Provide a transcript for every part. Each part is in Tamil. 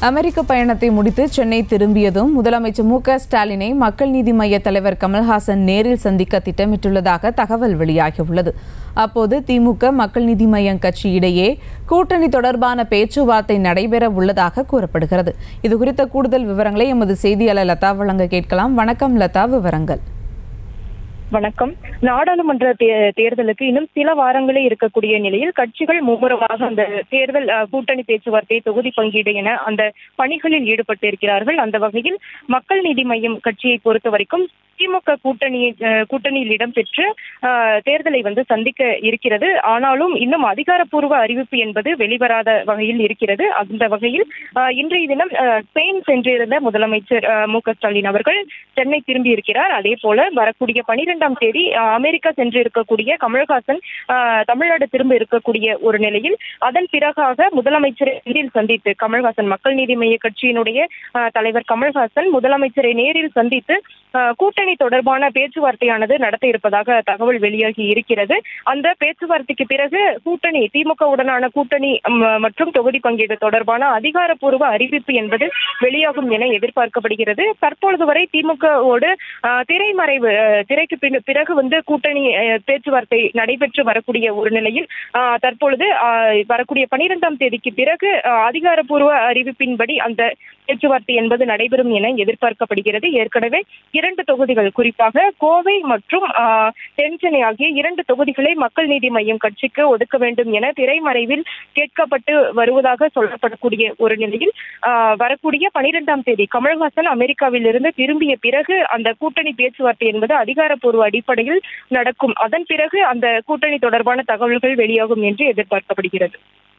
அமெரிக்க பயணத்தை முடித்து சென்னை திரும்பியதும் முதலமைச்சர் மு க ஸ்டாலினை மக்கள் நீதி மய்ய தலைவர் கமல்ஹாசன் நேரில் சந்திக்க திட்டமிட்டுள்ளதாக தகவல் வெளியாகியுள்ளது அப்போது திமுக மக்கள் நீதி மய்யம் கட்சி இடையே கூட்டணி தொடர்பான பேச்சுவார்த்தை நடைபெற உள்ளதாக கூறப்படுகிறது இதுகுறித்த கூடுதல் விவரங்களை எமது செய்தியாளர் லதா வழங்க கேட்கலாம் வணக்கம் லதா விவரங்கள் வணக்கம் நாடாளுமன்ற தே- தேர்தலுக்கு இன்னும் சில வாரங்களே இருக்கக்கூடிய நிலையில் கட்சிகள் மும்முரமாக அந்த தேர்தல் அஹ், கூட்டணி பேச்சுவார்த்தை தொகுதி பங்கீடு என அந்த பணிகளில் ஈடுபட்டு இருக்கிறார்கள் அந்த வகையில் மக்கள் நீதி மய்யம் கட்சியை பொறுத்த வரைக்கும் திமுக கூட்டணி அஹ், கூட்டணியில் இடம்பெற்று அஹ், தேர்தலை வந்து சந்திக்க இருக்கிறது ஆனாலும் இன்னும் அதிகாரப்பூர்வ அறிவிப்பு என்பது வெளிவராத வகையில் இருக்கிறது அந்த வகையில் அஹ், இன்றைய தினம் அஹ், ஸ்பெயின் சென்றிருந்த முதலமைச்சர் அஹ், மு க ஸ்டாலின் அவர்கள் சென்னை திரும்பி இருக்கிறார் அதே போல வரக்கூடிய பனிரெண்டாம் தேதி அஹ், அமெரிக்கா சென்று இருக்கக்கூடிய கமல்ஹாசன் அஹ், தமிழ்நாடு திரும்ப இருக்கக்கூடிய ஒரு நிலையில் அதன் பிறகாக முதலமைச்சரை நேரில் சந்தித்து கமல்ஹாசன் மக்கள் நீதி மய்ய கட்சியினுடைய அஹ், தலைவர் கமல்ஹாசன் முதலமைச்சரை நேரில் சந்தித்து அஹ், கூட்டணி தொடர்பான பேச்சுவார்த்தையானது நடத்த இருப்பதாக தகவல் வெளியாகி இருக்கிறது அந்த பேச்சுவார்த்தைக்கு பிறகு கூட்டணி திமுக உடனான கூட்டணி ம், மற்றும் தொகுதி பங்கீடு தொடர்பான அதிகாரப்பூர்வ அறிவிப்பு என்பது வெளியாகும் என எதிர்பார்க்கப்படுகிறது தற்பொழுது வரை திமுகவோடு அஹ், திரைமறைவு அஹ், திரைக்கு பின் பிறகு வந்து கூட்டணி அஹ், பேச்சுவார்த்தை நடைபெற்று வரக்கூடிய ஒரு நிலையில் அஹ், தற்பொழுது அஹ், வரக்கூடிய பனிரெண்டாம் தேதிக்கு பிறகு அஹ், அதிகாரப்பூர்வ அறிவிப்பின்படி அந்த பேச்சுவார்த்தை என்பது நடைபெறும் என எதிர்பார்க்கப்படுகிறது ஏற்கனவே இரண்டு தொகுதிகள் குறிப்பாக கோவை மற்றும் ஆஹ், தென்சென்னை ஆகிய இரண்டு தொகுதிகளை மக்கள் நீதி மய்யம் கட்சிக்கு ஒதுக்க வேண்டும் என திரைமறைவில் கேட்கப்பட்டு வருவதாக சொல்லப்படக்கூடிய ஒரு நிலையில் ஆஹ், வரக்கூடிய பனிரெண்டாம் தேதி கமல்ஹாசன் அமெரிக்காவில் இருந்து திரும்பிய பிறகு அந்த கூட்டணி பேச்சுவார்த்தை என்பது அதிகாரப்பூர்வ அடிப்படையில் நடக்கும் அதன் பிறகு அந்த கூட்டணி தொடர்பான தகவல்கள் வெளியாகும் என்று எதிர்பார்க்கப்படுகிறது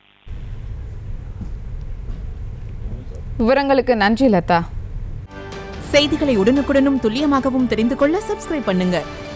விவரங்களுக்கு நன்றி லதா செய்திகளை உடனுக்குடனும் துல்லியமாகவும் தெரிந்து கொள்ள சப்ஸ்கிரைப் பண்ணுங்க